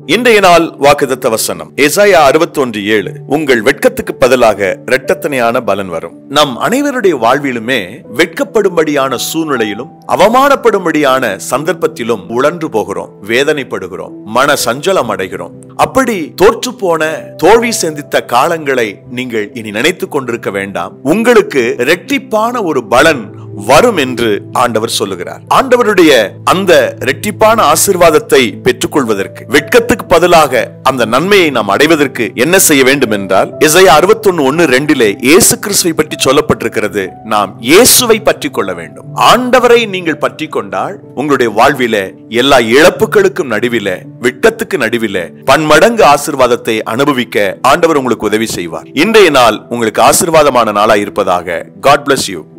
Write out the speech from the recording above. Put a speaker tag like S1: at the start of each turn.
S1: இன்றைய நாள் வாக்குதத்த வசனம் எசாயா அறுபத்தி ஒன்று ஏழு உங்கள் வெட்கத்துக்கு பதிலாக இரட்டத்தனையான பலன் வரும் நம் அனைவருடைய வாழ்விலுமே வெட்கப்படும்படியான சூழ்நிலையிலும் அவமானப்படும்படியான சந்தர்ப்பத்திலும் உழன்று போகிறோம் வேதனைப்படுகிறோம் மன சஞ்சலம் அடைகிறோம் அப்படி தோற்று போன தோல்வி சந்தித்த காலங்களை நீங்கள் இனி நினைத்துக் கொண்டிருக்க வேண்டாம் உங்களுக்கு ரெட்டிப்பான ஒரு பலன் வரும் என்று ஆண்டவர் சொல்லுகிறார் ஆண்டவருடைய அந்த ரெட்டிப்பான ஆசிர்வாதத்தை பெற்றுக்கொள்வதற்கு வெட்கத்துக்கு பதிலாக அந்த நன்மையை நாம் அடைவதற்கு என்ன செய்ய வேண்டும் என்றால் இசையா அறுபத்தொன்னு ஒன்னு ரெண்டிலே இயேசு கிறிஸ்துவை பற்றி சொல்லப்பட்டிருக்கிறது நாம் இயேசுவை பற்றி கொள்ள வேண்டும் ஆண்டவரை நீங்கள் பற்றி கொண்டால் உங்களுடைய வாழ்வில எல்லா இழப்புகளுக்கும் நடுவில வெட்கத்துக்கு நடுவில பன்மடங்கு ஆசிர்வாதத்தை அனுபவிக்க ஆண்டவர் உங்களுக்கு உதவி செய்வார் இன்றைய நாள் உங்களுக்கு ஆசிர்வாதமான நாளா இருப்பதாக காட் bless யூ